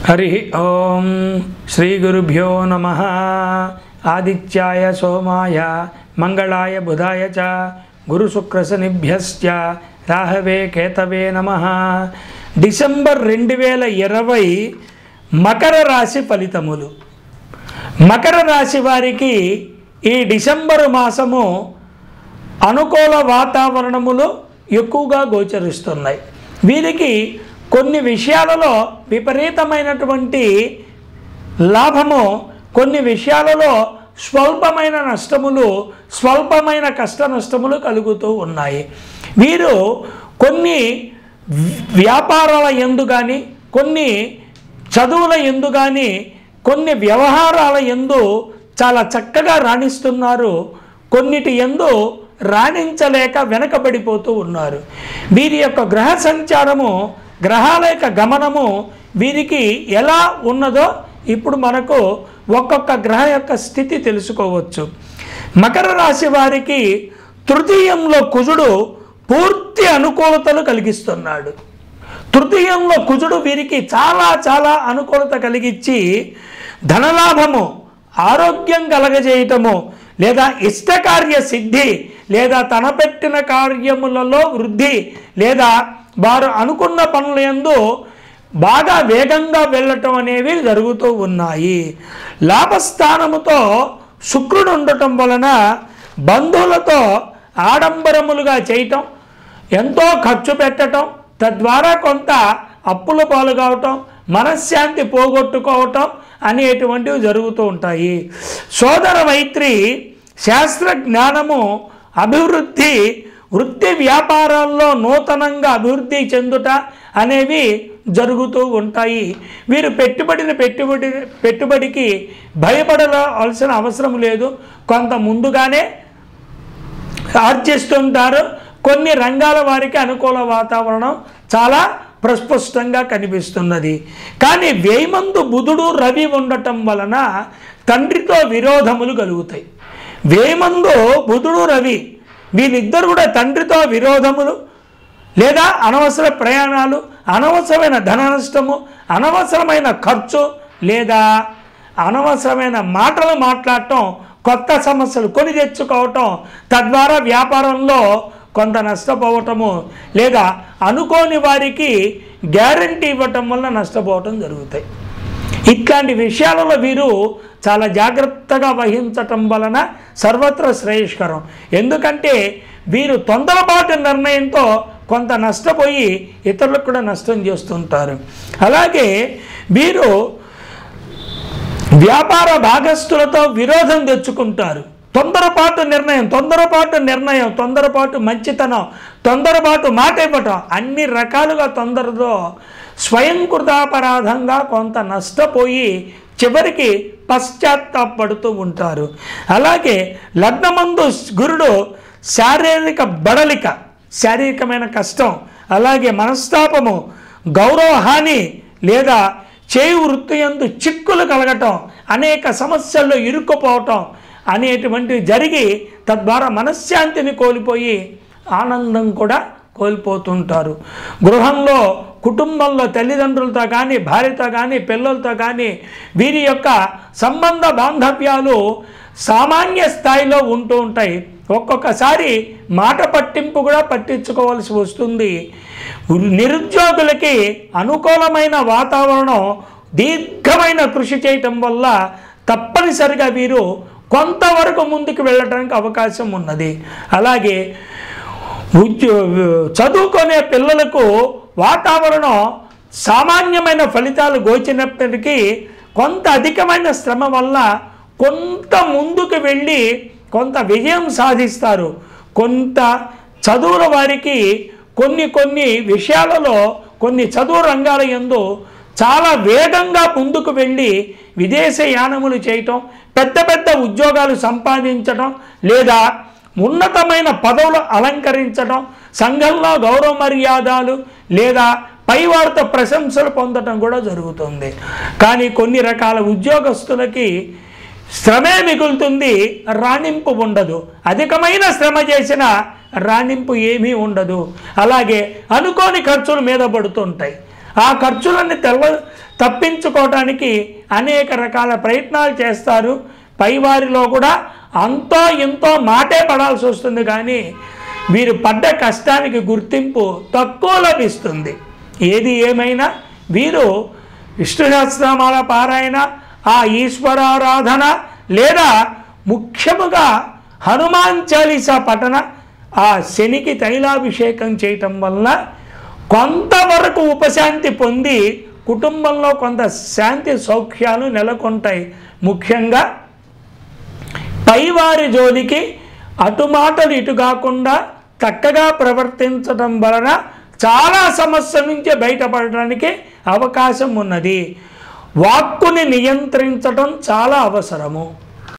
హరి ఓం శ్రీ గురుభ్యో నమ ఆదిత్యాయ సోమాయ మంగళాయ బుధాయ చ గురుశుక్రశనిభ్యశ్చ రాహవే కేతవే నమ డిసెంబర్ రెండు వేల ఇరవై మకర రాశి ఫలితములు మకర రాశి వారికి ఈ డిసెంబరు మాసము అనుకూల వాతావరణములు ఎక్కువగా గోచరిస్తున్నాయి వీరికి కొన్ని విషయాలలో విపరీతమైనటువంటి లాభము కొన్ని విషయాలలో స్వల్పమైన నష్టములు స్వల్పమైన కష్ట నష్టములు కలుగుతూ ఉన్నాయి వీరు కొన్ని వ్యాపారాల ఎందు కానీ కొన్ని చదువుల ఎందు కానీ కొన్ని వ్యవహారాల ఎందు చాలా చక్కగా రాణిస్తున్నారు కొన్నిటి ఎందు రాణించలేక వెనకబడిపోతూ ఉన్నారు వీరి యొక్క గ్రహ సంచారము గ్రహాల యొక్క గమనము వీరికి ఎలా ఉన్నదో ఇప్పుడు మనకు ఒక్కొక్క గ్రహ యొక్క స్థితి తెలుసుకోవచ్చు మకర రాశి వారికి తృతీయంలో కుజుడు పూర్తి అనుకూలతలు కలిగిస్తున్నాడు తృతీయంలో కుజుడు వీరికి చాలా చాలా అనుకూలత కలిగించి ధనలాభము ఆరోగ్యం కలగజేయటము లేదా ఇష్టకార్య సిద్ధి లేదా తనపెట్టిన కార్యములలో వృద్ధి లేదా వారు అనుకున్న పనుల యందు బాగా వేగంగా వెళ్ళటం అనేవి జరుగుతూ ఉన్నాయి లాభస్థానముతో శుక్రుడు ఉండటం వలన బంధువులతో ఆడంబరములుగా చేయటం ఎంతో ఖర్చు పెట్టటం తద్వారా కొంత అప్పుల పాలు కావటం మనశ్శాంతి పోగొట్టుకోవటం అనేటువంటివి జరుగుతూ ఉంటాయి సోదర మైత్రి శాస్త్ర జ్ఞానము అభివృద్ధి వృత్తి వ్యాపారాల్లో నూతనంగా అభివృద్ధి చెందుట అనేవి జరుగుతూ ఉంటాయి వీరు పెట్టుబడిన పెట్టుబడి పెట్టుబడికి భయపడవలసిన అవసరం లేదు కొంత ముందుగానే ఆర్జిస్తుంటారు కొన్ని రంగాల వారికి అనుకూల వాతావరణం చాలా ప్రస్పష్టంగా కనిపిస్తున్నది కానీ వేయమందు బుధుడు రవి ఉండటం వలన తండ్రితో విరోధములు కలుగుతాయి వేయమందు బుధుడు రవి వీళ్ళిద్దరు కూడా తండ్రితో విరోధములు లేదా అనవసర ప్రయాణాలు అనవసరమైన ధన నష్టము అనవసరమైన ఖర్చు లేదా అనవసరమైన మాటలు మాట్లాడటం కొత్త సమస్యలు కొని తెచ్చుకోవటం తద్వారా వ్యాపారంలో కొంత నష్టపోవటము లేదా అనుకోని వారికి గ్యారంటీ ఇవ్వటం వల్ల నష్టపోవటం జరుగుతాయి ఇట్లాంటి విషయాలలో వీరు చాలా జాగ్రత్తగా వహించటం వలన సర్వత్ర శ్రేయస్కరం ఎందుకంటే వీరు తొందరపాటు నిర్ణయంతో కొంత నష్టపోయి ఇతరులకు కూడా నష్టం చేస్తుంటారు అలాగే వీరు వ్యాపార భాగస్థులతో విరోధం తెచ్చుకుంటారు తొందరపాటు నిర్ణయం తొందరపాటు నిర్ణయం తొందరపాటు మంచితనం తొందరపాటు మాట ఇవ్వటం అన్ని రకాలుగా తొందరతో స్వయంకృతాపరాధంగా కొంత నష్టపోయి చివరికి పశ్చాత్తాపడుతూ ఉంటారు అలాగే లగ్నమందు గురుడు శారీరక బడలిక శారీరకమైన కష్టం అలాగే మనస్తాపము గౌరవ హాని లేదా చేయి వృత్తి ఎందు చిక్కులు కలగటం అనేక సమస్యల్లో ఇరుక్కుపోవటం అనేటువంటివి జరిగి తద్వారా మనశ్శాంతిని కోల్పోయి ఆనందం కూడా కోల్పోతుంటారు గృహంలో కుటుంబంలో తల్లిదండ్రులతో కానీ భార్యతో కానీ పిల్లలతో కానీ వీరి యొక్క సంబంధ బాంధవ్యాలు సామాన్య స్థాయిలో ఉంటూ ఉంటాయి ఒక్కొక్కసారి మాట పట్టింపు కూడా పట్టించుకోవాల్సి వస్తుంది నిరుద్యోగులకి అనుకూలమైన వాతావరణం దీర్ఘమైన కృషి చేయటం వల్ల తప్పనిసరిగా వీరు కొంతవరకు ముందుకు వెళ్ళడానికి అవకాశం ఉన్నది అలాగే ఉద్యో చదువుకునే పిల్లలకు వాతావరణం సామాన్యమైన ఫలితాలు గోచినప్పటికీ కొంత అధికమైన శ్రమ వల్ల కొంత ముందుకు వెళ్ళి కొంత విజయం సాధిస్తారు కొంత చదువుల వారికి కొన్ని కొన్ని విషయాలలో కొన్ని చదువు రంగాల ఎందు చాలా వేగంగా ముందుకు వెళ్ళి విదేశ యానములు చేయటం పెద్ద పెద్ద ఉద్యోగాలు సంపాదించడం లేదా ఉన్నతమైన పదవులు అలంకరించడం సంఘంలో గౌరవ మర్యాదలు లేదా పైవారితో ప్రశంసలు పొందటం కూడా జరుగుతుంది కానీ కొన్ని రకాల ఉద్యోగస్తులకి శ్రమే మిగులుతుంది రాణింపు ఉండదు అధికమైన శ్రమ చేసిన రాణింపు ఏమీ ఉండదు అలాగే అనుకోని ఖర్చులు మీద పడుతుంటాయి ఆ ఖర్చులన్నీ తెల్ల తప్పించుకోవడానికి అనేక రకాల ప్రయత్నాలు చేస్తారు పైవారిలో కూడా అంతో ఎంతో మాటే పడాల్సి వస్తుంది కానీ వీరు పడ్డ కష్టానికి గుర్తింపు తక్కువ లభిస్తుంది ఏది ఏమైనా వీరు విష్ణు సహస్రనామాల పారాయణ ఆ ఈశ్వరారాధన లేదా ముఖ్యముగా హనుమాన్ చాలీసా పఠన ఆ శనికి తైలాభిషేకం చేయటం వలన కొంతవరకు ఉపశాంతి పొంది కుటుంబంలో కొంత శాంతి సౌఖ్యాలు నెలకొంటాయి ముఖ్యంగా పైవారి జోలికి అటు మాటలు ఇటు కాకుండా చక్కగా ప్రవర్తించడం వలన చాలా సమస్య నుంచి బయటపడడానికి అవకాశం ఉన్నది వాక్కుని నియంత్రించడం చాలా అవసరము